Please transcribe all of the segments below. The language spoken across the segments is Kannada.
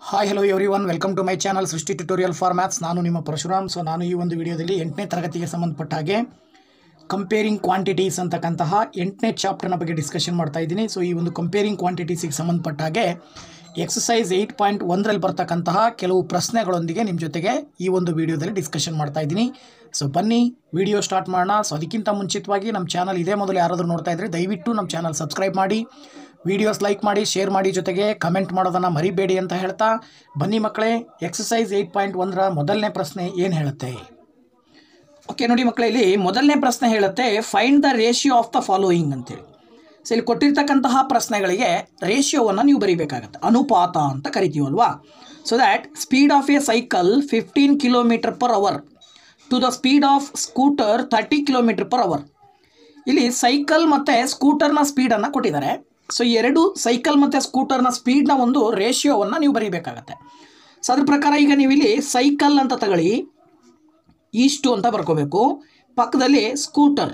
hi hello everyone welcome to my channel Srishti tutorial for maths ನಾನು ನಿಮ್ಮ ಪರಶುರಾಮ್ ಸೊ ನಾನು ಈ ಒಂದು ವಿಡಿಯೋದಲ್ಲಿ ಎಂಟನೇ ತರಗತಿಗೆ ಸಂಬಂಧಪಟ್ಟ ಹಾಗೆ ಕಂಪೇರಿಂಗ್ ಕ್ವಾಂಟಿಟೀಸ್ ಅಂತಕ್ಕಂತಹ ಎಂಟನೇ ಚಾಪ್ಟರ್ನ ಬಗ್ಗೆ ಡಿಸ್ಕಷನ್ ಮಾಡ್ತಾ ಇದ್ದೀನಿ ಸೊ ಈ ಒಂದು ಕಂಪೇರಿಂಗ್ ಕ್ವಾಂಟಿಟೀಸಿಗೆ ಸಂಬಂಧಪಟ್ಟ ಹಾಗೆ ಎಕ್ಸಸೈಸ್ ಏಯ್ಟ್ ಪಾಯಿಂಟ್ ಒಂದರಲ್ಲಿ ಬರ್ತಕ್ಕಂತಹ ಕೆಲವು ಪ್ರಶ್ನೆಗಳೊಂದಿಗೆ ನಿಮ್ಮ ಜೊತೆಗೆ ಈ ಒಂದು ವಿಡಿಯೋದಲ್ಲಿ ಡಿಸ್ಕಷನ್ ಮಾಡ್ತಾ ಇದ್ದೀನಿ ಸೊ ಬನ್ನಿ ವಿಡಿಯೋ ಸ್ಟಾರ್ಟ್ ಮಾಡೋಣ ಸೊ ಅದಕ್ಕಿಂತ ಮುಂಚಿತವಾಗಿ ನಮ್ಮ ಚಾನಲ್ ಇದೇ ಮೊದಲು ಯಾರಾದರೂ ನೋಡ್ತಾ ಇದ್ದರೆ ದಯವಿಟ್ಟು ನಮ್ಮ ಚಾನಲ್ ಸಬ್ಸ್ಕ್ರೈಬ್ ಮಾಡಿ ವಿಡಿಯೋಸ್ ಲೈಕ್ ಮಾಡಿ ಶೇರ್ ಮಾಡಿ ಜೊತೆಗೆ ಕಮೆಂಟ್ ಮಾಡೋದನ್ನು ಮರಿಬೇಡಿ ಅಂತ ಹೇಳ್ತಾ ಬನ್ನಿ ಮಕ್ಕಳೇ ಎಕ್ಸಸೈಸ್ ಏಯ್ಟ್ ಪಾಯಿಂಟ್ ಒಂದರ ಮೊದಲನೇ ಪ್ರಶ್ನೆ ಏನು ಹೇಳುತ್ತೆ ಓಕೆ ನೋಡಿ ಮಕ್ಕಳೇ ಇಲ್ಲಿ ಮೊದಲನೇ ಪ್ರಶ್ನೆ ಹೇಳುತ್ತೆ find the ratio of the following ಅಂತೇಳಿ ಸೊ ಇಲ್ಲಿ ಕೊಟ್ಟಿರ್ತಕ್ಕಂತಹ ಪ್ರಶ್ನೆಗಳಿಗೆ ರೇಷಿಯೋವನ್ನು ನೀವು ಬರೀಬೇಕಾಗತ್ತೆ ಅನುಪಾತ ಅಂತ ಕರಿತೀವಲ್ವಾ so that speed of a cycle fifteen kilometre per hour to the speed of scooter thirty kilometre per hour ಇಲ್ಲಿ ಸೈಕಲ್ ಮತ್ತು ಸ್ಕೂಟರ್ನ ಸ್ಪೀಡನ್ನು ಕೊಟ್ಟಿದ್ದಾರೆ ಸೊ ಎರಡು ಸೈಕಲ್ ಮತ್ತು ಸ್ಕೂಟರ್ನ ಸ್ಪೀಡ್ನ ಒಂದು ರೇಷಿಯೋವನ್ನು ನೀವು ಬರೀಬೇಕಾಗತ್ತೆ ಸೊ ಅದ್ರ ಪ್ರಕಾರ ಈಗ ನೀವು ಇಲ್ಲಿ ಸೈಕಲ್ ಅಂತ ತಗೊಳ್ಳಿ ಇಷ್ಟು ಅಂತ ಬರ್ಕೋಬೇಕು ಪಕ್ಕದಲ್ಲಿ ಸ್ಕೂಟರ್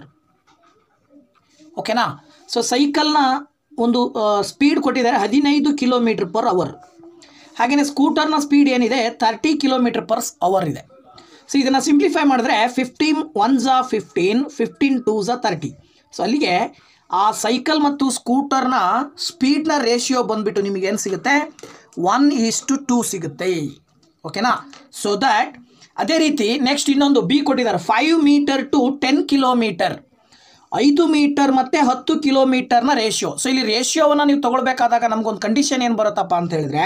ಓಕೆನಾ ಸೊ ಸೈಕಲ್ನ ಒಂದು ಸ್ಪೀಡ್ ಕೊಟ್ಟಿದ್ದಾರೆ ಹದಿನೈದು ಕಿಲೋಮೀಟ್ರ್ ಪರ್ ಅವರ್ ಹಾಗೆಯೇ ಸ್ಕೂಟರ್ನ ಸ್ಪೀಡ್ ಏನಿದೆ ತರ್ಟಿ ಕಿಲೋಮೀಟ್ರ್ ಪರ್ ಅವರ್ ಇದೆ ಸೊ ಇದನ್ನು ಸಿಂಪ್ಲಿಫೈ ಮಾಡಿದ್ರೆ ಫಿಫ್ಟೀನ್ ಒನ್ ಝಾ ಫಿಫ್ಟೀನ್ ಫಿಫ್ಟೀನ್ ಟೂ ಝಾ ತರ್ಟಿ ಸೊ ಅಲ್ಲಿಗೆ ಆ ಸೈಕಲ್ ಮತ್ತು ಸ್ಕೂಟರ್ನ ಸ್ಪೀಡ್ನ ರೇಷಿಯೋ ಬಂದುಬಿಟ್ಟು ನಿಮಗೆ ಏನು ಸಿಗುತ್ತೆ ಒನ್ ಈಸ್ಟು ಟೂ ಸಿಗುತ್ತೆ ಓಕೆನಾ ಸೊ ದ್ಯಾಟ್ ಅದೇ ರೀತಿ ನೆಕ್ಸ್ಟ್ ಇನ್ನೊಂದು ಬಿ ಕೊಟ್ಟಿದ್ದಾರೆ five metre to ten kilometre ಐದು ಮೀಟರ್ ಮತ್ತು ಹತ್ತು ಕಿಲೋಮೀಟರ್ನ ರೇಷಿಯೋ ಸೊ ಇಲ್ಲಿ ರೇಷಿಯೋವನ್ನು ನೀವು ತೊಗೊಳ್ಬೇಕಾದಾಗ ನಮಗೊಂದು ಕಂಡೀಷನ್ ಏನು ಬರುತ್ತಪ್ಪ ಅಂತ ಹೇಳಿದ್ರೆ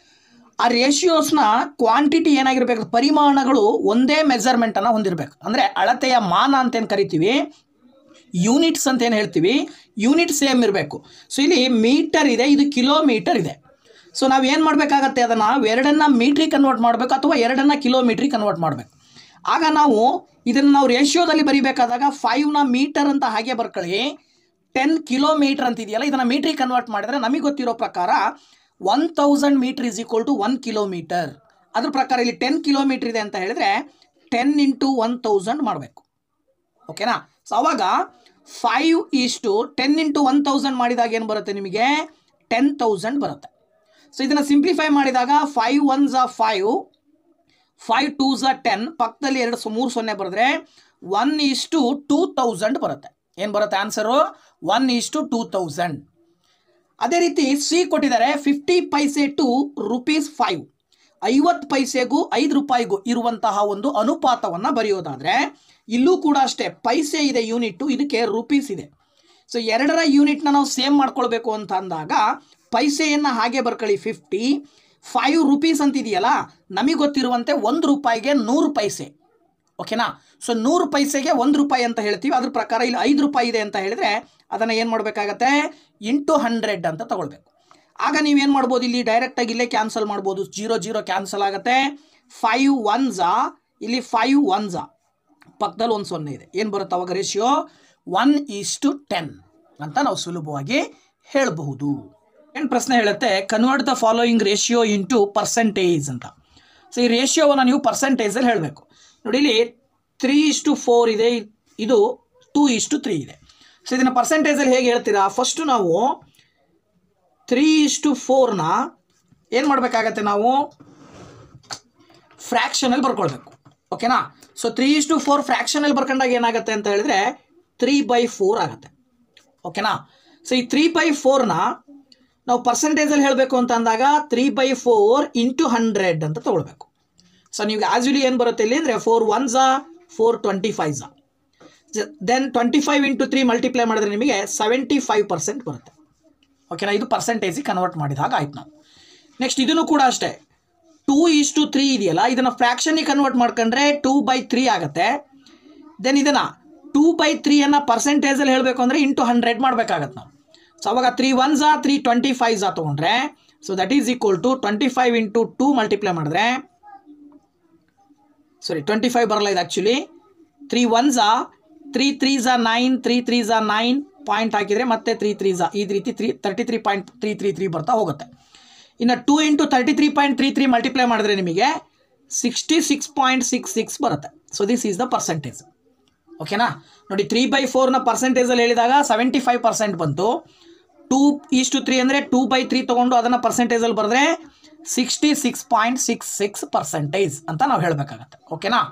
ಆ ರೇಷಿಯೋಸ್ನ ಕ್ವಾಂಟಿಟಿ ಏನಾಗಿರ್ಬೇಕು ಪರಿಮಾಣಗಳು ಒಂದೇ ಮೆಜರ್ಮೆಂಟನ್ನು ಹೊಂದಿರಬೇಕು ಅಂದರೆ ಅಳತೆಯ ಮಾನ ಅಂತೇನು ಕರಿತೀವಿ ಯೂನಿಟ್ಸ್ ಅಂತ ಏನು ಹೇಳ್ತೀವಿ ಯೂನಿಟ್ ಸೇಮ್ ಇರಬೇಕು ಸೊ ಇಲ್ಲಿ ಮೀಟರ್ ಇದೆ ಇದು ಕಿಲೋಮೀಟರ್ ಇದೆ ಸೊ ನಾವು ಏನು ಮಾಡಬೇಕಾಗತ್ತೆ ಅದನ್ನು ಎರಡನ್ನು ಮೀಟ್ರಿಗೆ ಕನ್ವರ್ಟ್ ಮಾಡಬೇಕು ಅಥವಾ ಎರಡನ್ನು ಕಿಲೋಮೀಟ್ರಿಗೆ ಕನ್ವರ್ಟ್ ಮಾಡಬೇಕು ಆಗ ನಾವು ಇದನ್ನು ನಾವು ರೇಷಿಯೋದಲ್ಲಿ ಬರಿಬೇಕಾದಾಗ ಫೈವ್ನ ಮೀಟರ್ ಅಂತ ಹಾಗೆ ಬರ್ಕೊಳ್ಳಿ ಟೆನ್ ಕಿಲೋಮೀಟರ್ ಅಂತ ಇದೆಯಲ್ಲ ಇದನ್ನು ಮೀಟ್ರಿಗೆ ಕನ್ವರ್ಟ್ ಮಾಡಿದ್ರೆ ನಮಗೆ ಗೊತ್ತಿರೋ ಪ್ರಕಾರ one thousand metre is equal to one kilometre ಅದ್ರ ಪ್ರಕಾರ ಇಲ್ಲಿ ಟೆನ್ ಕಿಲೋಮೀಟ್ರ್ ಇದೆ ಅಂತ ಹೇಳಿದ್ರೆ ಟೆನ್ ಇಂಟು ಒನ್ ತೌಸಂಡ್ ಮಾಡಬೇಕು ಓಕೆನಾ ಸೊ ಅವಾಗ five is to ten into one thousand ಮಾಡಿದಾಗ ಏನು ಬರುತ್ತೆ ನಿಮಗೆ ಟೆನ್ ತೌಸಂಡ್ ಬರುತ್ತೆ ಸೊ ಇದನ್ನು ಸಿಂಪ್ಲಿಫೈ ಮಾಡಿದಾಗ ಫೈವ್ ಒನ್ ಝಾ ಫೈವ್ ಫೈವ್ ಟೂ ಝಾ ಟೆನ್ ಪಕ್ಕದಲ್ಲಿ ಎರಡು ಸೊ ಮೂರು ಸೊನ್ನೆ ಬರೆದ್ರೆ ಒನ್ ಈಸ್ಟು ಟೂ ತೌಸಂಡ್ ಬರುತ್ತೆ ಏನು ಬರುತ್ತೆ answer one is to two thousand ಅದೇ ರೀತಿ ಸಿ ಕೊಟ್ಟಿದ್ದಾರೆ fifty paise to rupees five ಐವತ್ತು ಪೈಸೆಗೂ ಐದು ರೂಪಾಯಿಗೂ ಇರುವಂತಹ ಒಂದು ಅನುಪಾತವನ್ನು ಬರೆಯೋದಾದರೆ ಇಲ್ಲೂ ಕೂಡ ಅಷ್ಟೇ ಪೈಸೆ ಇದೆ ಯೂನಿಟ್ಟು ಇದಕ್ಕೆ ರುಪೀಸ್ ಇದೆ ಸೊ ಎರಡರ ಯೂನಿಟ್ನ ನಾವು ಸೇಮ್ ಮಾಡ್ಕೊಳ್ಬೇಕು ಅಂತ ಅಂದಾಗ ಪೈಸೆಯನ್ನು ಹಾಗೆ ಬರ್ಕೊಳ್ಳಿ ಫಿಫ್ಟಿ ಫೈವ್ ರುಪೀಸ್ ಅಂತಿದೆಯಲ್ಲ ನಮಗೆ ಗೊತ್ತಿರುವಂತೆ ಒಂದು ರೂಪಾಯಿಗೆ ನೂರು ಪೈಸೆ ಓಕೆನಾ ಸೊ ನೂರು ಪೈಸೆಗೆ ಒಂದು ರೂಪಾಯಿ ಅಂತ ಹೇಳ್ತೀವಿ ಅದ್ರ ಪ್ರಕಾರ ಇಲ್ಲಿ ಐದು ರೂಪಾಯಿ ಇದೆ ಅಂತ ಹೇಳಿದರೆ ಅದನ್ನು ಏನು ಮಾಡಬೇಕಾಗತ್ತೆ ಇಂಟು ಹಂಡ್ರೆಡ್ ಅಂತ ತಗೊಳ್ಬೇಕು ಆಗ ನೀವೇನು ಮಾಡ್ಬೋದು ಇಲ್ಲಿ ಡೈರೆಕ್ಟಾಗಿ ಇಲ್ಲೇ ಕ್ಯಾನ್ಸಲ್ ಮಾಡ್ಬೋದು ಜೀರೋ ಜೀರೋ ಕ್ಯಾನ್ಸಲ್ ಆಗುತ್ತೆ ಫೈವ್ ಒನ್ ಝಾ ಇಲ್ಲಿ ಫೈವ್ ಒನ್ ಝಾ ಪಕ್ಕದಲ್ಲಿ ಒಂದು ಸೊನ್ನೆ ಇದೆ ಏನು ಬರುತ್ತೆ ಅವಾಗ ratio one is to ten ಅಂತ ನಾವು ಸುಲಭವಾಗಿ ಹೇಳಬಹುದು ಏನು ಪ್ರಶ್ನೆ ಹೇಳುತ್ತೆ convert the following ratio into percentage ಅಂತ ಸೊ ಈ ರೇಷಿಯೋವನ್ನು ನೀವು ಪರ್ಸೆಂಟೇಜಲ್ಲಿ ಹೇಳಬೇಕು ನೋಡಿ ಇಲ್ಲಿ ತ್ರೀ ಇಷ್ಟು ಫೋರ್ ಇದೆ ಇದು ಟೂ ಇಷ್ಟು ತ್ರೀ ಇದೆ ಸೊ ಇದನ್ನು ಪರ್ಸೆಂಟೇಜಲ್ಲಿ ಹೇಗೆ ಹೇಳ್ತೀರಾ ಫಸ್ಟು ನಾವು ತ್ರೀ ಇಷ್ಟು ಫೋರ್ನ ಏನು ಮಾಡಬೇಕಾಗತ್ತೆ ನಾವು ಫ್ರ್ಯಾಕ್ಷನಲ್ಲಿ ಬರ್ಕೊಳ್ಬೇಕು ಓಕೆನಾ ಸೊ ತ್ರೀ ಇಷ್ಟು ಫೋರ್ ಫ್ರ್ಯಾಕ್ಷನಲ್ಲಿ ಬರ್ಕೊಂಡಾಗ ಏನಾಗುತ್ತೆ ಅಂತ ಹೇಳಿದ್ರೆ ತ್ರೀ ಬೈ ಫೋರ್ ಆಗುತ್ತೆ ಓಕೆನಾ ಸೊ ಈ ತ್ರೀ ಬೈ ಫೋರ್ನ ನಾವು ಪರ್ಸೆಂಟೇಜಲ್ಲಿ ಹೇಳಬೇಕು ಅಂತ ಅಂದಾಗ three by four into hundred ಅಂತ ತೊಗೊಳ್ಬೇಕು ಸೊ ನೀವು ಆ್ಯಸ್ ಯೂಲಿ ಏನು ಬರುತ್ತೆ ಇಲ್ಲಿ ಅಂದರೆ ಫೋರ್ ಒನ್ ಝಾ ಫೋರ್ ಟ್ವೆಂಟಿ ಫೈವ್ ಝಾ then twenty five into three multiply ಮಾಡಿದ್ರೆ ನಿಮಗೆ ಸೆವೆಂಟಿ ಫೈವ್ ಪರ್ಸೆಂಟ್ ಬರುತ್ತೆ ಓಕೆನಾ ಇದು ಪರ್ಸೆಂಟೇಜಿಗೆ ಕನ್ವರ್ಟ್ ಮಾಡಿದಾಗ ಆಯ್ತು ನಾವು ನೆಕ್ಸ್ಟ್ ಇದನ್ನು ಕೂಡ ಅಷ್ಟೇ ಟೂ ಈಸ್ ಟು ತ್ರೀ ಇದೆಯಲ್ಲ ಇದನ್ನು ಫ್ರ್ಯಾಕ್ಷನಿಗೆ ಕನ್ವರ್ಟ್ ಮಾಡ್ಕೊಂಡ್ರೆ ಟೂ ಬೈ ತ್ರೀ ಆಗುತ್ತೆ ದೆನ್ ಇದನ್ನು ಟೂ ಬೈ ತ್ರೀಯನ್ನು ಪರ್ಸೆಂಟೇಜಲ್ಲಿ ಹೇಳಬೇಕು ಅಂದರೆ ಇಂಟು ಹಂಡ್ರೆಡ್ ಮಾಡಬೇಕಾಗತ್ತೆ ನಾವು ಸೊ ಅವಾಗ ತ್ರೀ ಒನ್ ಝಾ ತ್ರೀ ಟ್ವೆಂಟಿ ಫೈವ್ ಝಾ ತೊಗೊಂಡ್ರೆ so that is equal to twenty five into two multiply ಮಾಡಿದ್ರೆ ಸಾರಿ ಟ್ವೆಂಟಿ ಫೈವ್ ಬರಲ್ಲ ಇದು ಆ್ಯಕ್ಚುಲಿ ತ್ರೀ ಒನ್ ಝಾ ತ್ರೀ ತ್ರೀ ಝಾ ನೈನ್ ತ್ರೀ ತ್ರೀ ಝಾ ನೈನ್ ಪಾಯಿಂಟ್ ಹಾಕಿದರೆ ಮತ್ತೆ ತ್ರೀ ತ್ರೀ ಝಾ ಈ ರೀತಿ three thirty three point three three three ಬರ್ತಾ ಹೋಗುತ್ತೆ ಇನ್ನು two into thirty three point three three multiply ಮಾಡಿದ್ರೆ ನಿಮಗೆ sixty six point six six ಬರುತ್ತೆ so this is the percentage ಓಕೆನಾ ನೋಡಿ ತ್ರೀ ಬೈ ಫೋರ್ನ ಪರ್ಸೆಂಟೇಜಲ್ಲಿ ಹೇಳಿದಾಗ ಸೆವೆಂಟಿ ಫೈವ್ ಪರ್ಸೆಂಟ್ ಬಂತು ಟೂ ಈಸ್ ಟು ತ್ರೀ ಅಂದರೆ ಟೂ ಬೈ ತ್ರೀ ತೊಗೊಂಡು ಅದನ್ನು ಪರ್ಸೆಂಟೇಜಲ್ಲಿ ಬರೆದ್ರೆ sixty six point six six percentage ಅಂತ ನಾವು ಹೇಳಬೇಕಾಗತ್ತೆ ಓಕೆನಾ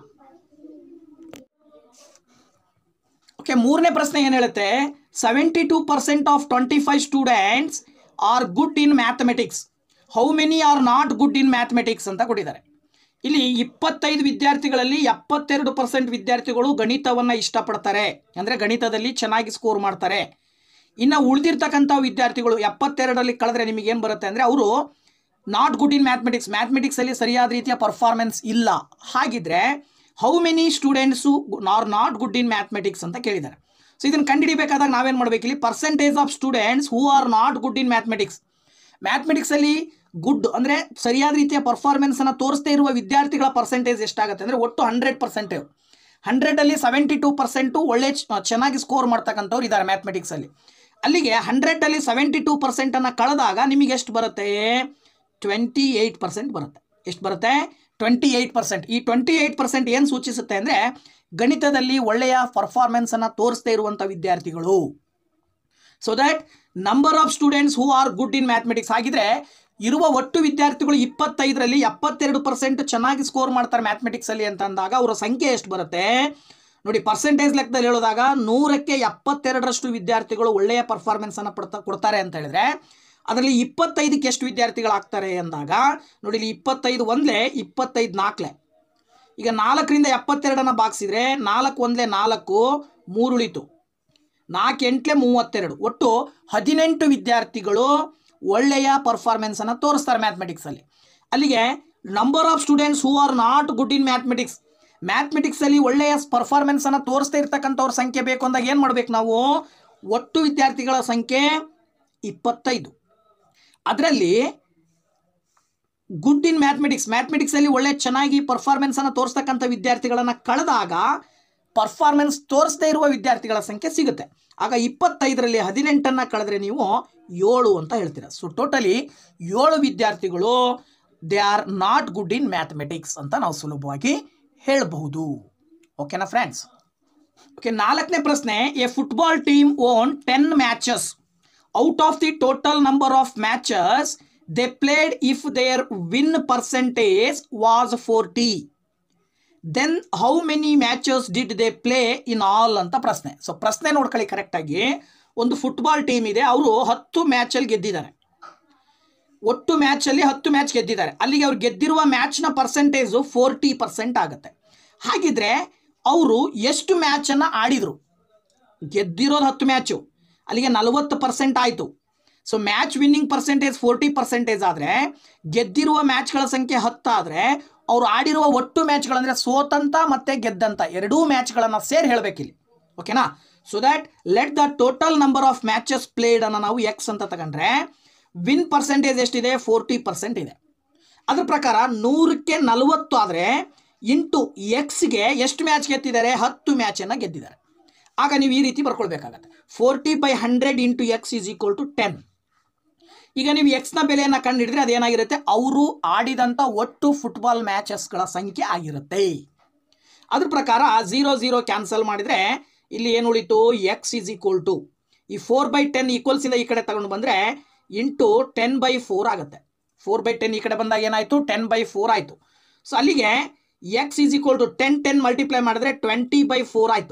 ಓಕೆ ಮೂರನೇ ಪ್ರಶ್ನೆ ಏನು ಹೇಳುತ್ತೆ seventy two percent of twenty five students are good in mathematics how many are not good in mathematics ಅಂತ ಕೊಟ್ಟಿದ್ದಾರೆ ಇಲ್ಲಿ ಇಪ್ಪತ್ತೈದು ವಿದ್ಯಾರ್ಥಿಗಳಲ್ಲಿ ಎಪ್ಪತ್ತೆರಡು ಪರ್ಸೆಂಟ್ ವಿದ್ಯಾರ್ಥಿಗಳು ಗಣಿತವನ್ನು ಇಷ್ಟಪಡ್ತಾರೆ ಅಂದರೆ ಗಣಿತದಲ್ಲಿ ಚೆನ್ನಾಗಿ ಸ್ಕೋರ್ ಮಾಡ್ತಾರೆ ಇನ್ನು ಉಳಿದಿರ್ತಕ್ಕಂಥ ವಿದ್ಯಾರ್ಥಿಗಳು ಎಪ್ಪತ್ತೆರಡರಲ್ಲಿ ಕಳೆದ್ರೆ ನಿಮಗೆ ಏನು ಬರುತ್ತೆ ಅಂದರೆ ಅವರು ನಾಟ್ ಗುಡ್ ಇನ್ ಮ್ಯಾಥಮೆಟಿಕ್ಸ್ ಮ್ಯಾಥಮೆಟಿಕ್ಸಲ್ಲಿ ಸರಿಯಾದ ರೀತಿಯ ಪರ್ಫಾರ್ಮೆನ್ಸ್ ಇಲ್ಲ ಹಾಗಿದ್ರೆ how many students are not good in mathematics ಅಂತ ಕೇಳಿದ್ದಾರೆ ಸೊ ಇದನ್ನು ಕಂಡುಹಿಡಿಬೇಕಾದಾಗ ನಾವೇನು ಮಾಡಬೇಕು ಇಲ್ಲಿ percentage of students who are not good in mathematics ಮ್ಯಾಥಮೆಟಿಕ್ಸಲ್ಲಿ ಗುಡ್ ಅಂದರೆ ಸರಿಯಾದ ರೀತಿಯ ಪರ್ಫಾರ್ಮೆನ್ಸನ್ನು ತೋರಿಸ್ದೇ ಇರುವ ವಿದ್ಯಾರ್ಥಿಗಳ ಪರ್ಸೆಂಟೇಜ್ ಎಷ್ಟಾಗುತ್ತೆ ಅಂದರೆ ಒಟ್ಟು ಹಂಡ್ರೆಡ್ ಪರ್ಸೆಂಟೇಜ್ ಹಂಡ್ರೆಡಲ್ಲಿ ಸೆವೆಂಟಿ ಟೂ ಪರ್ಸೆಂಟು ಒಳ್ಳೆ ಚ- ಚೆನ್ನಾಗಿ ಸ್ಕೋರ್ ಮಾಡ್ತಕ್ಕಂಥವ್ರು ಇದ್ದಾರೆ ಮ್ಯಾಥಮೆಟಿಕ್ಸಲ್ಲಿ ಅಲ್ಲಿಗೆ ಹಂಡ್ರೆಡಲ್ಲಿ ಸೆವೆಂಟಿ ಟೂ ಪರ್ಸೆಂಟನ್ನು ಕಳೆದಾಗ ನಿಮಗೆ ಎಷ್ಟು ಬರುತ್ತೆ ಟ್ವೆಂಟಿ ಏಯ್ಟ್ ಪರ್ಸೆಂಟ್ ಬರುತ್ತೆ ಎಷ್ಟು ಬರುತ್ತೆ ಟ್ವೆಂಟಿ ಏಯ್ಟ್ ಪರ್ಸೆಂಟ್ ಈ ಟ್ವೆಂಟಿ ಏಯ್ಟ್ ಪರ್ಸೆಂಟ್ ಏನು ಸೂಚಿಸುತ್ತೆ ಅಂದರೆ ಗಣಿತದಲ್ಲಿ ಒಳ್ಳೆಯ ಪರ್ಫಾರ್ಮೆನ್ಸನ್ನು ತೋರಿಸ್ದೇ ಇರುವಂಥ ವಿದ್ಯಾರ್ಥಿಗಳು so that number of students who are good in mathematics ಹಾಗಿದ್ರೆ ಇರುವ ಒಟ್ಟು ವಿದ್ಯಾರ್ಥಿಗಳು ಇಪ್ಪತ್ತೈದರಲ್ಲಿ ಎಪ್ಪತ್ತೆರಡು ಪರ್ಸೆಂಟ್ ಚೆನ್ನಾಗಿ ಸ್ಕೋರ್ ಮಾಡ್ತಾರೆ ಮ್ಯಾಥಮೆಟಿಕ್ಸಲ್ಲಿ ಅಂತ ಅಂದಾಗ ಅವರ ಸಂಖ್ಯೆ ಎಷ್ಟು ಬರುತ್ತೆ ನೋಡಿ ಪರ್ಸೆಂಟೇಜ್ ಲೆಕ್ಕದಲ್ಲಿ ಹೇಳೋದಾಗ ನೂರಕ್ಕೆ ಎಪ್ಪತ್ತೆರಡರಷ್ಟು ವಿದ್ಯಾರ್ಥಿಗಳು ಒಳ್ಳೆಯ ಪರ್ಫಾರ್ಮೆನ್ಸನ್ನು ಪಡ್ತಾ ಕೊಡ್ತಾರೆ ಅಂತ ಹೇಳಿದ್ರೆ ಅದರಲ್ಲಿ ಇಪ್ಪತ್ತೈದಕ್ಕೆ ಎಷ್ಟು ವಿದ್ಯಾರ್ಥಿಗಳಾಗ್ತಾರೆ ಅಂದಾಗ ನೋಡಿ ಇಲ್ಲಿ ಇಪ್ಪತ್ತೈದು ಒಂದಲೇ ಇಪ್ಪತ್ತೈದು ನಾಲ್ಕಲೆ ಈಗ ನಾಲ್ಕರಿಂದ ಎಪ್ಪತ್ತೆರಡನ್ನು ಬಾಗಿಸಿದ್ರೆ ನಾಲ್ಕು ಒಂದಲೇ ನಾಲ್ಕು ಮೂರುಳಿತು ನಾಲ್ಕು ಎಂಟ್ಲೆ ಮೂವತ್ತೆರಡು ಒಟ್ಟು ಹದಿನೆಂಟು ವಿದ್ಯಾರ್ಥಿಗಳು ಒಳ್ಳೆಯ ಪರ್ಫಾರ್ಮೆನ್ಸನ್ನು ತೋರಿಸ್ತಾರೆ ಮ್ಯಾಥಮೆಟಿಕ್ಸಲ್ಲಿ ಅಲ್ಲಿಗೆ number of students who are not good in mathematics ಮ್ಯಾಥಮೆಟಿಕ್ಸಲ್ಲಿ ಒಳ್ಳೆಯ ಪರ್ಫಾರ್ಮೆನ್ಸನ್ನು ತೋರಿಸ್ತಾ ಇರ್ತಕ್ಕಂಥವ್ರ ಸಂಖ್ಯೆ ಬೇಕು ಅಂದಾಗ ಏನು ಮಾಡ್ಬೇಕು ನಾವು ಒಟ್ಟು ವಿದ್ಯಾರ್ಥಿಗಳ ಸಂಖ್ಯೆ ಇಪ್ಪತ್ತೈದು ಅದರಲ್ಲಿ ಗುಡ್ ಇನ್ ಮ್ಯಾಥಮೆಟಿಕ್ಸ್ ಮ್ಯಾಥಮೆಟಿಕ್ಸಲ್ಲಿ ಒಳ್ಳೆ ಚೆನ್ನಾಗಿ ಪರ್ಫಾರ್ಮೆನ್ಸನ್ನು ತೋರಿಸ್ತಕ್ಕಂಥ ವಿದ್ಯಾರ್ಥಿಗಳನ್ನು ಕಳೆದಾಗ ಪರ್ಫಾರ್ಮೆನ್ಸ್ ತೋರಿಸದೇ ಇರುವ ವಿದ್ಯಾರ್ಥಿಗಳ ಸಂಖ್ಯೆ ಸಿಗುತ್ತೆ ಆಗ ಇಪ್ಪತ್ತೈದರಲ್ಲಿ ಹದಿನೆಂಟನ್ನು ಕಳೆದ್ರೆ ನೀವು ಏಳು ಅಂತ ಹೇಳ್ತೀರಾ ಸೊ ಟೋಟಲಿ ಏಳು ವಿದ್ಯಾರ್ಥಿಗಳು they are not good in mathematics ಅಂತ ನಾವು ಸುಲಭವಾಗಿ ಹೇಳಬಹುದು ಓಕೆನಾ ಫ್ರೆಂಡ್ಸ್ ಓಕೆ ನಾಲ್ಕನೇ ಪ್ರಶ್ನೆ a football team won ten matches out of the total number of matches they played if their win percentage was forty then how many matches did they play in all ಅಂತ ಪ್ರಶ್ನೆ ಸೊ ಪ್ರಶ್ನೆ ನೋಡ್ಕೊಳ್ಳಿ ಕರೆಕ್ಟಾಗಿ ಒಂದು ಫುಟ್ಬಾಲ್ ಟೀಮ್ ಇದೆ ಅವರು ಹತ್ತು ಮ್ಯಾಚಲ್ಲಿ ಗೆದ್ದಿದ್ದಾರೆ ಒಟ್ಟು ಮ್ಯಾಚಲ್ಲಿ ಹತ್ತು ಮ್ಯಾಚ್ ಗೆದ್ದಿದ್ದಾರೆ ಅಲ್ಲಿಗೆ ಅವ್ರು ಗೆದ್ದಿರುವ ಮ್ಯಾಚ್ನ ಪರ್ಸೆಂಟೇಜು ಫೋರ್ಟಿ ಪರ್ಸೆಂಟ್ ಆಗುತ್ತೆ ಹಾಗಿದ್ರೆ ಅವರು ಎಷ್ಟು ಮ್ಯಾಚನ್ನು ಆಡಿದರು ಗೆದ್ದಿರೋದು ಹತ್ತು ಮ್ಯಾಚು ಅಲ್ಲಿಗೆ ನಲವತ್ತು ಪರ್ಸೆಂಟ್ ಆಯಿತು so match winning percentage forty percentage ಆದರೆ ಗೆದ್ದಿರುವ ಮ್ಯಾಚ್ಗಳ ಸಂಖ್ಯೆ ಹತ್ತಾದರೆ ಅವ್ರು ಆಡಿರುವ ಒಟ್ಟು ಮ್ಯಾಚ್ಗಳಂದರೆ ಸೋತಂತ ಮತ್ತು ಗೆದ್ದಂತ ಎರಡೂ ಮ್ಯಾಚ್ಗಳನ್ನು ಸೇರಿ ಹೇಳಬೇಕಿಲ್ಲಿ ಓಕೆನಾ so that let the total number of matches played ಅನ್ನು ನಾವು ಎಕ್ಸ್ ಅಂತ ತಗೊಂಡ್ರೆ ವಿನ್ ಪರ್ಸೆಂಟೇಜ್ ಎಷ್ಟಿದೆ ಫೋರ್ಟಿ ಪರ್ಸೆಂಟ್ ಇದೆ ಅದ್ರ ಪ್ರಕಾರ ನೂರಕ್ಕೆ ನಲವತ್ತು ಆದರೆ ಇಂಟು ಎಕ್ಸ್ಗೆ ಎಷ್ಟು ಮ್ಯಾಚ್ ಗೆದ್ದಿದ್ದಾರೆ ಹತ್ತು ಮ್ಯಾಚನ್ನು ಗೆದ್ದಿದ್ದಾರೆ ಆಗ ನೀವು ಈ ರೀತಿ ಬರ್ಕೊಳ್ಬೇಕಾಗತ್ತೆ forty by hundred into x is equal to ten ಈಗ ನೀವು ಎಕ್ಸ್ನ ಬೆಲೆಯನ್ನು ಕಂಡುಹಿಡಿದ್ರೆ ಅದೇನಾಗಿರುತ್ತೆ ಅವರು ಆಡಿದಂಥ ಒಟ್ಟು ಫುಟ್ಬಾಲ್ ಮ್ಯಾಚಸ್ಗಳ ಸಂಖ್ಯೆ ಆಗಿರುತ್ತೆ ಅದ್ರ ಪ್ರಕಾರ ಝೀರೋ ಝೀರೋ ಕ್ಯಾನ್ಸಲ್ ಮಾಡಿದರೆ ಇಲ್ಲಿ ಏನು ಉಳಿತು ಎಕ್ಸ್ ಈಸ್ ಈಕ್ವಲ್ ಟು ಈ ಫೋರ್ ಬೈ ಟೆನ್ ಈಕ್ವಲ್ಸಿಂದ ಈ ಕಡೆ ತಗೊಂಡು ಬಂದರೆ ಇಂಟು ಟೆನ್ ಬೈ ಫೋರ್ ಆಗುತ್ತೆ ಫೋರ್ ಬೈ ಟೆನ್ ಈ ಕಡೆ ಬಂದಾಗ ಏನಾಯಿತು ಟೆನ್ ಬೈ ಫೋರ್ ಆಯಿತು ಸೊ ಅಲ್ಲಿಗೆ x is equal to ten ten multiply ಮಾಡಿದ್ರೆ ಟ್ವೆಂಟಿ ಬೈ ಫೋರ್ ಆಯಿತು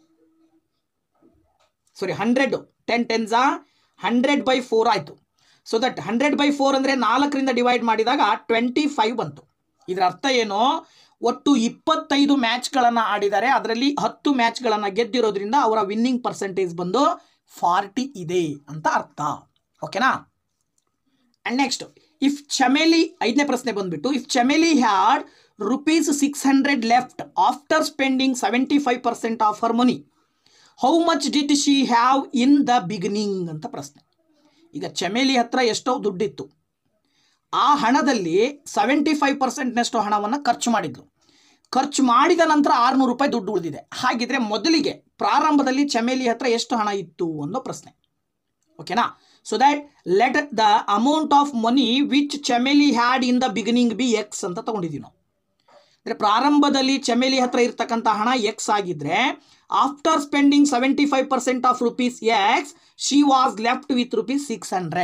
ಸಾರಿ ಹಂಡ್ರೆಡ್ ಟೆನ್ ಟೆನ್ಸಾ ಹಂಡ್ರೆಡ್ ಬೈ ಫೋರ್ ಆಯಿತು so that hundred by four ಅಂದರೆ ನಾಲ್ಕರಿಂದ ಡಿವೈಡ್ ಮಾಡಿದಾಗ ಟ್ವೆಂಟಿ ಫೈವ್ ಬಂತು ಇದರ ಅರ್ಥ ಏನು ಒಟ್ಟು ಇಪ್ಪತ್ತೈದು ಮ್ಯಾಚ್ಗಳನ್ನು ಆಡಿದ್ದಾರೆ ಅದರಲ್ಲಿ ಹತ್ತು ಮ್ಯಾಚ್ಗಳನ್ನು ಗೆದ್ದಿರೋದ್ರಿಂದ ಅವರ ವಿನ್ನಿಂಗ್ ಪರ್ಸೆಂಟೇಜ್ ಬಂದು ಫಾರ್ಟಿ ಇದೆ ಅಂತ ಅರ್ಥ ಓಕೆನಾ ಆ್ಯಂಡ್ ನೆಕ್ಸ್ಟ್ ಇಫ್ ಚಮೇಲಿ ಐದನೇ ಪ್ರಶ್ನೆ ಬಂದ್ಬಿಟ್ಟು if Chameli had rupees six hundred left after spending seventy five percent of her money how much did she have in the beginning ಅಂತ ಪ್ರಶ್ನೆ ಈಗ ಚಮೇಲಿ ಹತ್ರ ಎಷ್ಟೋ ದುಡ್ಡಿತ್ತು ಆ ಹಣದಲ್ಲಿ ಸೆವೆಂಟಿ ಫೈವ್ ಪರ್ಸೆಂಟ್ನಷ್ಟು ಹಣವನ್ನು ಖರ್ಚು ಮಾಡಿದ್ಲು ಖರ್ಚು ಮಾಡಿದ ನಂತರ ಆರುನೂರು ರೂಪಾಯಿ ದುಡ್ಡು ಉಳಿದಿದೆ ಹಾಗಿದ್ರೆ ಮೊದಲಿಗೆ ಪ್ರಾರಂಭದಲ್ಲಿ ಚಮೇಲಿ ಹತ್ರ ಎಷ್ಟು ಹಣ ಇತ್ತು ಅನ್ನೋ ಪ್ರಶ್ನೆ ಓಕೆನಾ so that let the amount of money which Chameli had in the beginning be x ಅಂತ ತಗೊಂಡಿದ್ದೀವಿ ನಾವು ಅಂದರೆ ಪ್ರಾರಂಭದಲ್ಲಿ ಚಮೇಲಿ ಹತ್ರ ಇರ್ತಕ್ಕಂಥ ಹಣ ಎಕ್ಸ್ ಆಗಿದ್ರೆ after spending seventy five percent of rupees x she was left with rupees six hundred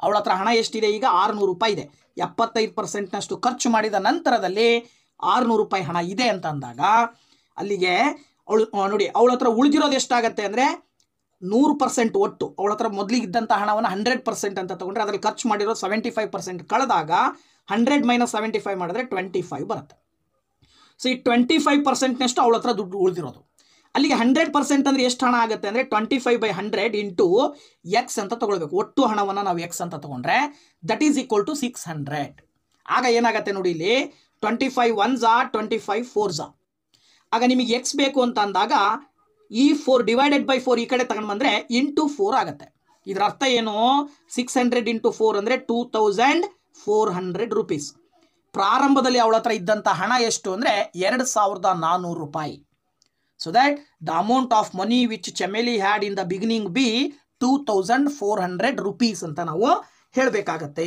ಅವಳ ಹತ್ರ ಹಣ ಎಷ್ಟಿದೆ ಈಗ ಆರುನೂರು ರೂಪಾಯಿ ಇದೆ ಎಪ್ಪತ್ತೈದು ಪರ್ಸೆಂಟ್ನಷ್ಟು ಖರ್ಚು ಮಾಡಿದ ನಂತರದಲ್ಲಿ ಆರುನೂರು ರೂಪಾಯಿ ಹಣ ಇದೆ ಅಂತ ಅಂದಾಗ ಅಲ್ಲಿಗೆ ಅವಳು ನೋಡಿ ಅವಳ ಹತ್ರ ಉಳಿದಿರೋದು ಎಷ್ಟಾಗತ್ತೆ ಅಂದರೆ ನೂರು ಪರ್ಸೆಂಟ್ ಒಟ್ಟು ಅವಳ ಹತ್ರ ಮೊದಲಿಗೆ ಇದ್ದಂಥ ಹಣವನ್ನು ಹಂಡ್ರೆಡ್ ಪರ್ಸೆಂಟ್ ಅಂತ ತಗೊಂಡ್ರೆ ಅದರಲ್ಲಿ ಖರ್ಚು ಮಾಡಿರೋ ಸೆವೆಂಟಿ ಫೈವ್ ಪರ್ಸೆಂಟ್ ಕಳೆದಾಗ ಹಂಡ್ರೆಡ್ ಮೈನಸ್ ಸೆವೆಂಟಿ ಫೈವ್ ಮಾಡಿದ್ರೆ ಟ್ವೆಂಟಿ ಫೈವ್ ಬರುತ್ತೆ ಸೊ ಈ ಟ್ವೆಂಟಿ ಫೈವ್ ಪರ್ಸೆಂಟ್ನಷ್ಟು ಅವಳ ಹತ್ರ ದುಡ್ಡು ಉಳಿದಿರೋದು ಅಲ್ಲಿಗೆ ಹಂಡ್ರೆಡ್ ಪರ್ಸೆಂಟ್ ಅಂದರೆ ಎಷ್ಟು ಹಣ ಆಗುತ್ತೆ ಅಂದರೆ twenty five by hundred into x ಅಂತ ತಗೊಳ್ಬೇಕು ಒಟ್ಟು ಹಣವನ್ನು ನಾವು ಎಕ್ಸ್ ಅಂತ ತಗೊಂಡ್ರೆ that is equal to six hundred ಆಗ ಏನಾಗುತ್ತೆ ನೋಡಿ ಇಲ್ಲಿ ಟ್ವೆಂಟಿ ಫೈವ್ ಒನ್ ಝಾ ಟ್ವೆಂಟಿ ಫೈವ್ ಫೋರ್ ಝಾ ಆಗ ನಿಮಗೆ ಎಕ್ಸ್ ಬೇಕು ಅಂತ ಅಂದಾಗ ಈ ಫೋರ್ ಡಿವೈಡೆಡ್ ಬೈ ಫೋರ್ ಈ ಕಡೆ ತಗೊಂಡು ಬಂದರೆ ಇಂಟು ಫೋರ್ ಆಗುತ್ತೆ ಇದರ ಅರ್ಥ ಏನು ಸಿಕ್ಸ್ ಹಂಡ್ರೆಡ್ ಇಂಟು ಫೋರ್ ಅಂದರೆ two thousand four hundred rupees ಪ್ರಾರಂಭದಲ್ಲಿ ಅವಳ ಹತ್ರ ಇದ್ದಂಥ ಹಣ ಎಷ್ಟು ಅಂದರೆ ಎರಡು ಸಾವಿರದ ನಾನ್ನೂರು ರೂಪಾಯಿ so that the amount of money which Chameli had in the beginning be two thousand four hundred rupees ಅಂತ ನಾವು ಹೇಳಬೇಕಾಗತ್ತೆ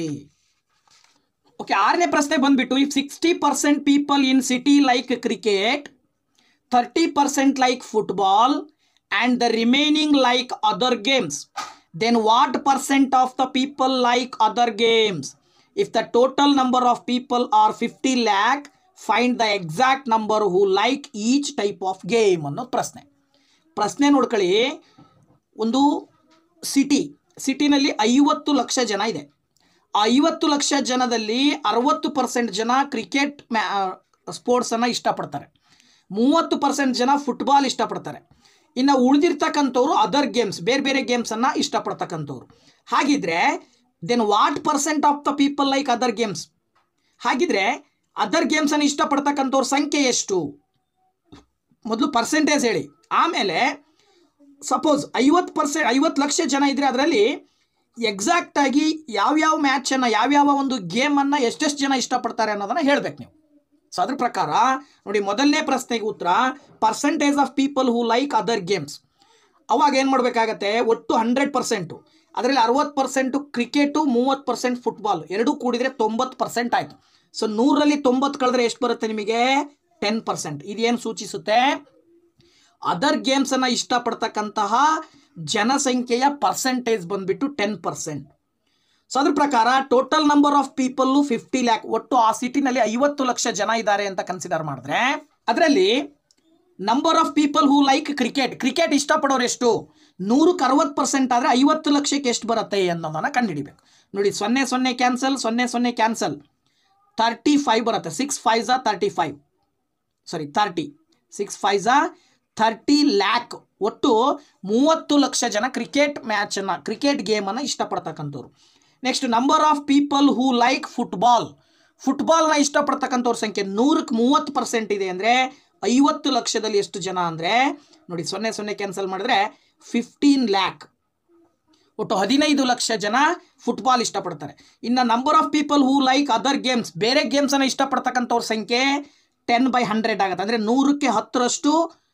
ಓಕೆ ಆರನೇ ಪ್ರಶ್ನೆ ಬಂದ್ಬಿಟ್ಟು if sixty percent people in city like cricket thirty percent like football and the remaining like other games then what percent of the people like other games if the total number of people are fifty lakh find the exact number who like each type of game ಅನ್ನೋ ಪ್ರಶ್ನೆ ಪ್ರಶ್ನೆ ನೋಡ್ಕೊಳ್ಳಿ ಒಂದು ಸಿಟಿ ಸಿಟಿನಲ್ಲಿ ಐವತ್ತು ಲಕ್ಷ ಜನ ಇದೆ ಆ ಐವತ್ತು ಲಕ್ಷ ಜನದಲ್ಲಿ ಅರವತ್ತು ಪರ್ಸೆಂಟ್ ಜನ ಕ್ರಿಕೆಟ್ ಮ್ಯಾ ಸ್ಪೋರ್ಟ್ಸನ್ನು ಇಷ್ಟಪಡ್ತಾರೆ ಮೂವತ್ತು ಪರ್ಸೆಂಟ್ ಜನ ಫುಟ್ಬಾಲ್ ಇಷ್ಟಪಡ್ತಾರೆ ಇನ್ನು ಉಳಿದಿರ್ತಕ್ಕಂಥವ್ರು ಅದರ್ ಗೇಮ್ಸ್ ಬೇರೆ ಬೇರೆ ಗೇಮ್ಸನ್ನು ಇಷ್ಟಪಡ್ತಕ್ಕಂಥವ್ರು ಹಾಗಿದ್ರೆ then what percent of the people like other games ಹಾಗಿದ್ರೆ ಅದರ್ ಗೇಮ್ಸನ್ನು ಇಷ್ಟಪಡ್ತಕ್ಕಂಥವ್ರ ಸಂಖ್ಯೆ ಎಷ್ಟು ಮೊದಲು ಪರ್ಸೆಂಟೇಜ್ ಹೇಳಿ ಆಮೇಲೆ ಸಪೋಸ್ ಐವತ್ತು ಪರ್ಸೆಂಟ್ ಐವತ್ತು ಲಕ್ಷ ಜನ ಇದ್ದರೆ ಅದರಲ್ಲಿ ಎಕ್ಸಾಕ್ಟಾಗಿ ಯಾವ್ಯಾವ ಮ್ಯಾಚನ್ನು ಯಾವ್ಯಾವ ಒಂದು ಗೇಮನ್ನು ಎಷ್ಟೆಷ್ಟು ಜನ ಇಷ್ಟಪಡ್ತಾರೆ ಅನ್ನೋದನ್ನು ಹೇಳಬೇಕು ನೀವು ಸೊ ಅದ್ರ ಪ್ರಕಾರ ನೋಡಿ ಮೊದಲನೇ ಪ್ರಶ್ನೆಗೆ ಉತ್ತರ percentage of people who like other games ಅವಾಗ ಏನು ಮಾಡಬೇಕಾಗತ್ತೆ ಒಟ್ಟು ಹಂಡ್ರೆಡ್ ಪರ್ಸೆಂಟು ಅದರಲ್ಲಿ ಅರವತ್ತು ಪರ್ಸೆಂಟು ಕ್ರಿಕೆಟು ಮೂವತ್ತು ಪರ್ಸೆಂಟ್ ಫುಟ್ಬಾಲ್ ಎರಡೂ ಕೂಡಿದರೆ ತೊಂಬತ್ತು ಪರ್ಸೆಂಟ್ ಆಯಿತು ಸೊ ನೂರರಲ್ಲಿ ತೊಂಬತ್ತು ಕಳೆದ್ರೆ ಎಷ್ಟು ಬರುತ್ತೆ ನಿಮಗೆ ಟೆನ್ ಪರ್ಸೆಂಟ್ ಇದೇನು ಸೂಚಿಸುತ್ತೆ ಅದರ್ ಗೇಮ್ಸನ್ನು ಇಷ್ಟಪಡ್ತಕ್ಕಂತಹ ಜನಸಂಖ್ಯೆಯ ಪರ್ಸೆಂಟೇಜ್ ಬಂದ್ಬಿಟ್ಟು ಟೆನ್ ಪರ್ಸೆಂಟ್ ಸೊ ಅದ್ರ ಪ್ರಕಾರ total number of people fifty lakh ಒಟ್ಟು ಆ ಸಿಟಿನಲ್ಲಿ ಐವತ್ತು ಲಕ್ಷ ಜನ ಇದ್ದಾರೆ ಅಂತ ಕನ್ಸಿಡರ್ ಮಾಡಿದ್ರೆ ಅದರಲ್ಲಿ number of people who like cricket cricket ಇಷ್ಟಪಡೋರು ಎಷ್ಟು ನೂರಕ್ಕೆ ಅರವತ್ತು ಪರ್ಸೆಂಟ್ ಆದರೆ ಐವತ್ತು ಲಕ್ಷಕ್ಕೆ ಎಷ್ಟು ಬರುತ್ತೆ ಅನ್ನೋದನ್ನು ಕಂಡುಹಿಡಿಬೇಕು ನೋಡಿ ಸೊನ್ನೆ ಸೊನ್ನೆ ಕ್ಯಾನ್ಸಲ್ ಸೊನ್ನೆ ಸೊನ್ನೆ ಕ್ಯಾನ್ಸಲ್ ತರ್ಟಿ ಫೈವ್ ಬರುತ್ತೆ ಸಿಕ್ಸ್ ಫೈವ್ ಝಾ thirty five sorry thirty six five ಝಾ ಥರ್ಟಿ ಲ್ಯಾಕ್ ಒಟ್ಟು ಮೂವತ್ತು ಲಕ್ಷ ಜನ ಕ್ರಿಕೆಟ್ ಮ್ಯಾಚನ್ನು ಕ್ರಿಕೆಟ್ ಗೇಮನ್ನು ಇಷ್ಟಪಡ್ತಕ್ಕಂಥವ್ರು next number of people who like football ಫುಟ್ಬಾಲ್ನ ಇಷ್ಟಪಡ್ತಕ್ಕಂಥವ್ರ ಸಂಖ್ಯೆ ನೂರಕ್ಕೆ ಮೂವತ್ತು ಪರ್ಸೆಂಟ್ ಇದೆ ಅಂದರೆ ಐವತ್ತು ಲಕ್ಷದಲ್ಲಿ ಎಷ್ಟು ಜನ ಅಂದರೆ ನೋಡಿ ಸೊನ್ನೆ ಸೊನ್ನೆ ಕ್ಯಾನ್ಸಲ್ ಮಾಡಿದ್ರೆ ಫಿಫ್ಟೀನ್ ಲ್ಯಾಕ್ ಒಟ್ಟು ಹದಿನೈದು ಲಕ್ಷ ಜನ ಫುಟ್ಬಾಲ್ ಇಷ್ಟಪಡ್ತಾರೆ ಇನ್ನು number of people who like other games ಬೇರೆ ಗೇಮ್ಸನ್ನು ಇಷ್ಟಪಡ್ತಕ್ಕಂಥವ್ರ ಸಂಖ್ಯೆ ಟೆನ್ ಬೈ ಹಂಡ್ರೆಡ್ ಆಗುತ್ತೆ ಅಂದರೆ ನೂರಕ್ಕೆ ಹತ್ತರಷ್ಟು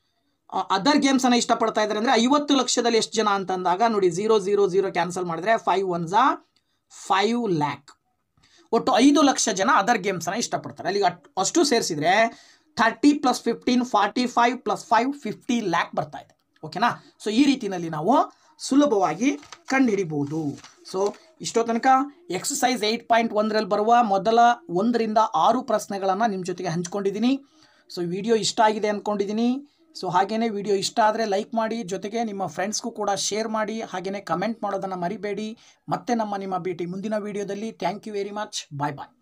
ಅದರ್ ಗೇಮ್ಸನ್ನು ಇಷ್ಟಪಡ್ತಾ ಇದ್ದಾರೆ ಅಂದರೆ ಐವತ್ತು ಲಕ್ಷದಲ್ಲಿ ಎಷ್ಟು ಜನ ಅಂತಂದಾಗ ನೋಡಿ ಝೀರೋ ಝೀರೋ ಝೀರೋ ಕ್ಯಾನ್ಸಲ್ ಮಾಡಿದ್ರೆ ಫೈವ್ ಒನ್ ಝಾ ಫೈವ್ ಲ್ಯಾಕ್ ಒಟ್ಟು ಐದು ಲಕ್ಷ ಜನ ಅದರ್ ಗೇಮ್ಸನ್ನು ಇಷ್ಟಪಡ್ತಾರೆ ಅಲ್ಲಿಗೆ ಅಟ್ ಅಷ್ಟು ಸೇರಿಸಿದ್ರೆ thirty plus fifteen forty five plus five fifty lakh ಬರ್ತಾ ಇದೆ ಓಕೆನಾ ಸೊ ಈ ರೀತಿಯಲ್ಲಿ ನಾವು ಸುಲಭವಾಗಿ ಕಂಡುಹಿಡಿಬೋದು ಸೊ ಇಷ್ಟೋ ತನಕ ಎಕ್ಸಸೈಸ್ ಏಯ್ಟ್ ಪಾಯಿಂಟ್ ಒಂದರಲ್ಲಿ ಬರುವ ಮೊದಲ ಒಂದರಿಂದ ಆರು ಪ್ರಶ್ನೆಗಳನ್ನು ನಿಮ್ಮ ಜೊತೆಗೆ ಹಂಚ್ಕೊಂಡಿದ್ದೀನಿ ಸೊ ವಿಡಿಯೋ ಇಷ್ಟ ಆಗಿದೆ ಅಂದ್ಕೊಂಡಿದ್ದೀನಿ ಸೊ ಹಾಗೆಯೇ ವಿಡಿಯೋ ಇಷ್ಟ ಆದರೆ ಲೈಕ್ ಮಾಡಿ ಜೊತೆಗೆ ನಿಮ್ಮ ಫ್ರೆಂಡ್ಸ್ಗೂ ಕೂಡ ಶೇರ್ ಮಾಡಿ ಹಾಗೆಯೇ ಕಮೆಂಟ್ ಮಾಡೋದನ್ನು ಮರಿಬೇಡಿ ಮತ್ತೆ ನಮ್ಮ ನಿಮ್ಮ ಭೇಟಿ ಮುಂದಿನ ವಿಡಿಯೋದಲ್ಲಿ thank you very much bye bye